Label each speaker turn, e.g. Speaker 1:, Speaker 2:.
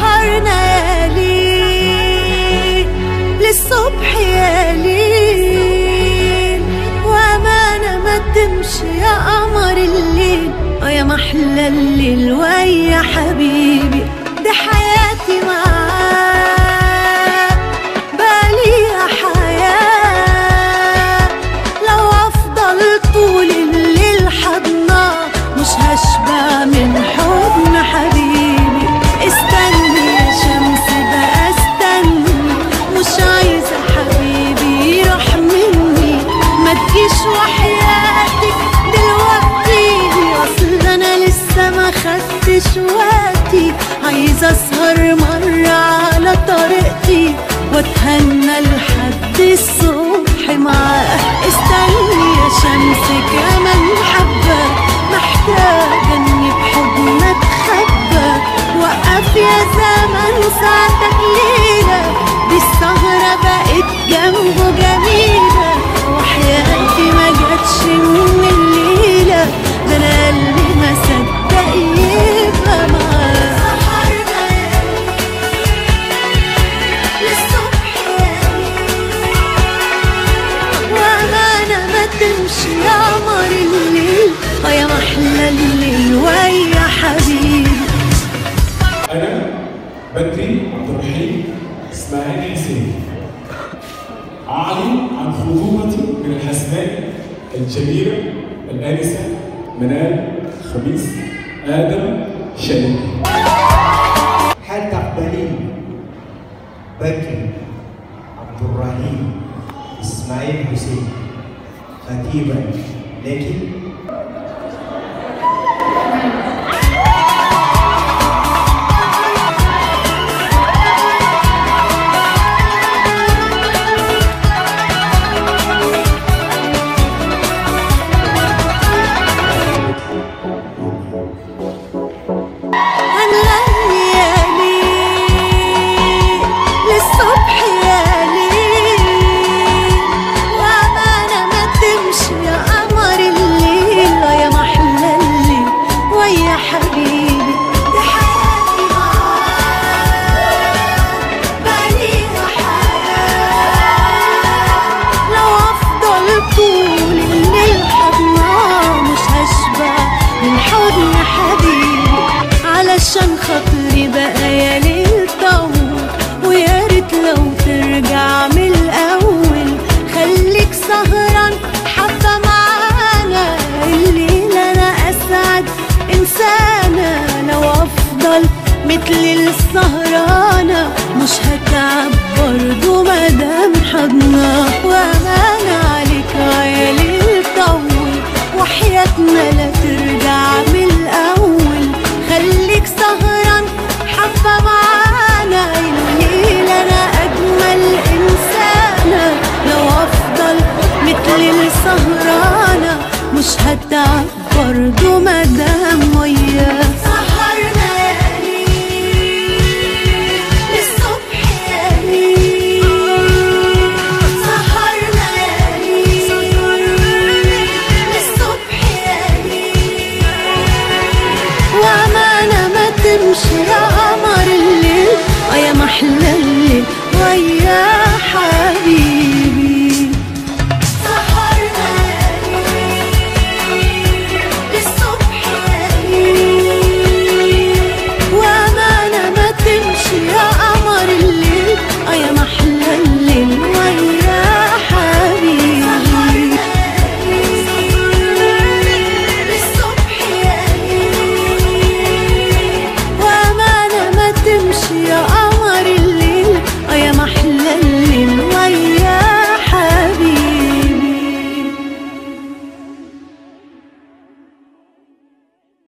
Speaker 1: سهرنا يا ليل للصبح يا ليل وامانة ما تمشي يا قمر الليل اه يا محلى الليل ويا حبيبي دي حياتي معاك بقاليها حياة لو أفضل طول الليل حضنا مش هشبع من حضن حبيبي استني يا شمس بقى استني مش عايزة حبيبي يروح مني ما تجيش وحياتك دلوقتي اصل انا لسه ما خدتش وقتي عايزة اسهر مرة على طريقتي واتهنى لحد الصبح معاه استني يا شمس كمان حبة محتاجة اني بحضنك اتخبى وقف يا زمن ساعتك ليلة دي السهرة بقت جنبه جميلة وحياتي ما جاتش من الليلة ده انا قلبي ما صدق يبقى معاه سهرنا للصبح وأمانة ما تمشي يا قمر الليل اه يا محلى الليل ويا حبيبي
Speaker 2: أنا بدري عبد الرحيم إسماعيل حسين أعلن عن خطوبتي من الحسناء الجميلة الآنسة منال خميس آدم شريف
Speaker 3: هل تقبلين بكر عبد الرحيم اسماعيل حسين خطيبا لك
Speaker 1: هنغني يا ليل للصبح يا ليل وأمانة ما تمشي يا قمر الليل اه يا محلى الليل ويا حبيبي دي حياتي معاك بقاليها حياة لو أفضل طول الليل حضناه مش هشبع من حضن حبيبي علشان خاطري بقى يا ليل طول ويا ريت لو ترجع من الأول خليك سهران حبة معانا الليل أنا أسعد إنسانة لو أفضل مثل السهرانة مش هتعب برضه مادام حضنا وأمانة عليك يا ليل طول وحياتنا لا ترجع من الأول خليك سهران حبة معانا الليل أنا أجمل إنسانة لو أفضل مثل السهرانة مش هتعب برضه مادام وياك سهرنا يا ليل للصبح يا ليل سهرنا يا ليل للصبح يا ليل وأمانة ما تمشي يا قمر الليل اه يا محلى الليل ويا حبيبي سهرنا يا ليل للصبح يا ليل وأمانة ما تمشي يا قمر الليل اه يا محلى الليل ويا حبيبي للصبح يا ليل وأمانة ما تمشي يا